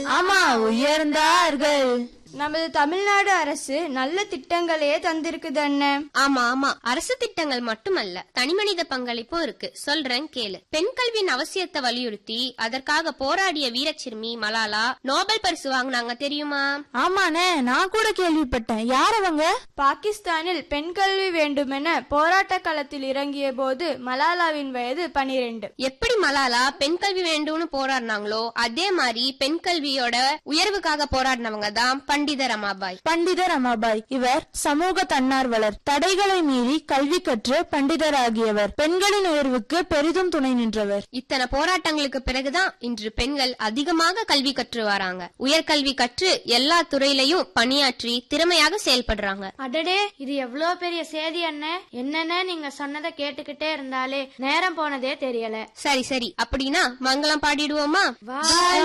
ஆமா உயர்ந்தார்கள் நமது தமிழ்நாடு அரசு நல்ல திட்டங்களையே தந்திருக்குது அண்ணன் ஆமா ஆமா அரசு திட்டங்கள் மட்டுமல்ல தனிமனித பங்களிப்பும் இருக்கு சொல்றேன் கேளு பெண் கல்வியின் அவசியத்தை வலியுறுத்தி அதற்காக போராடிய வீரச்சிறுமி மலாலா நோபல் பரிசு வாங்குனாங்க தெரியுமா ஆமாண்ணே நான் கூட கேள்விப்பட்டேன் யார் அவங்க பாகிஸ்தானில் பெண் கல்வி வேண்டுமென போராட்ட களத்தில் இறங்கிய போது மலாலாவின் வயது பனிரெண்டு எப்படி மலாலா பெண் கல்வி வேண்டும்னு போராடினாங்களோ அதே மாதிரி பெண் கல்வியோட உயர்வுக்காக போராடினவங்க தான் பண்டித ரமாபாய் பண்டித ரமாபாய் இவர் சமூக தன்னார்வலர் தடைகளை மீறி கல்வி கற்று பண்டிதராகியவர் பெண்களின் உயர்வுக்கு பெரிதும் துணை நின்றவர் இத்தனை போராட்டங்களுக்கு பிறகுதான் இன்று பெண்கள் அதிகமாக கல்வி கற்று வராங்க உயர்கல்வி கற்று எல்லா துறையிலையும் பணியாற்றி திறமையாக செயல்படுறாங்க அடடே இது எவ்வளோ பெரிய சேதி அண்ணே என்னென்ன நீங்க சொன்னதை கேட்டுக்கிட்டே இருந்தாலே நேரம் போனதே தெரியல சரி சரி அப்படின்னா மங்களம் பாடிடுவோமா வா